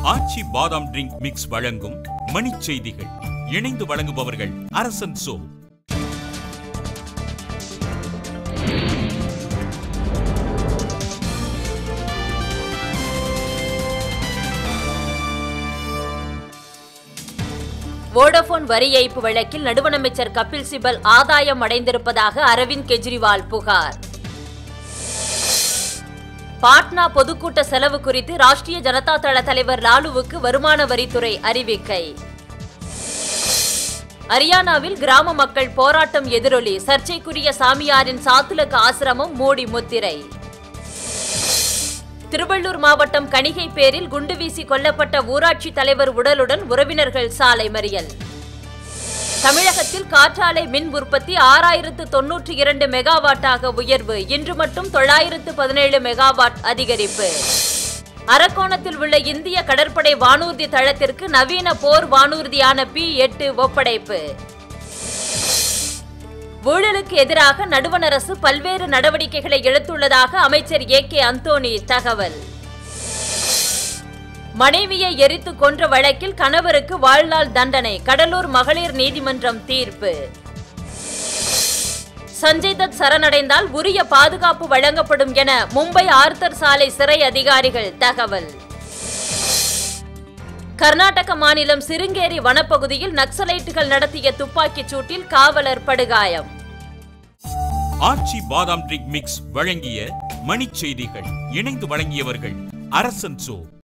ஆச்சி பாதாம் drink mix வழங்கும் மணிச் செய்திகள் இணைந்து வழங்குபவர்கள் அரசன் சோ வோடபோன் வரி ஏய்ப்பு வழக்கில் நடுவண் அமைச்சர் கபில் சிபல் ஆதாயம் அடைந்திருப்பதாக அரவிந்த் கெஜ்ரிவால் புகார் பாட்னா பொதுக்கூட்ட செலவு குறித்து ராஷ்டிரிய ஜனதா தள தலைவர் லாலுவுக்கு வருமான வரித்துறை அறிவிக்கை ஹரியானாவில் கிராம மக்கள் போராட்டம் எதிரொலி சர்ச்சைக்குரிய சாமியாரின் சாத்துலக ஆசிரமம் மூடி முத்திரை திருவள்ளூர் மாவட்டம் கணிகை பேரில் குண்டு வீசி கொல்லப்பட்ட ஊராட்சி தலைவர் உடலுடன் உறவினர்கள் சாலை மறியல் தமிழகத்தில் காற்றாலை மின் உற்பத்தி ஆறாயிரத்து தொன்னூற்றி இரண்டு மெகாவாட்டாக உயர்வு இன்று மட்டும் தொள்ளாயிரத்து பதினேழு மெகாவாட் அதிகரிப்பு அரக்கோணத்தில் உள்ள இந்திய கடற்படை வானூர்தி தளத்திற்கு நவீன போர் வானூர்தியான பி எட்டு ஒப்படைப்பு ஊழலுக்கு எதிராக நடுவண் அரசு பல்வேறு நடவடிக்கைகளை எடுத்துள்ளதாக அமைச்சர் ஏ கே அந்தோணி தகவல் மனைவியை எரித்து கொன்ற வழக்கில் கணவருக்கு வாழ்நாள் தண்டனை கடலூர் மகளிர் நீதிமன்றம் தீர்ப்பு சஞ்சய் தத் சரணடைந்தால் உரிய பாதுகாப்பு வழங்கப்படும் என மும்பை ஆர்த்தர் சாலை சிறை அதிகாரிகள் தகவல் கர்நாடக மாநிலம் சிருங்கேரி வனப்பகுதியில் நக்சலைட்டுகள் நடத்திய துப்பாக்கிச் சூட்டில் காவலர் படுகாயம் ஆச்சி பாதாம் ட்ரிங்க் மிக்ஸ் வழங்கிய மணிச் செய்திகள் இணைந்து வழங்கியவர்கள் அரசன் சோ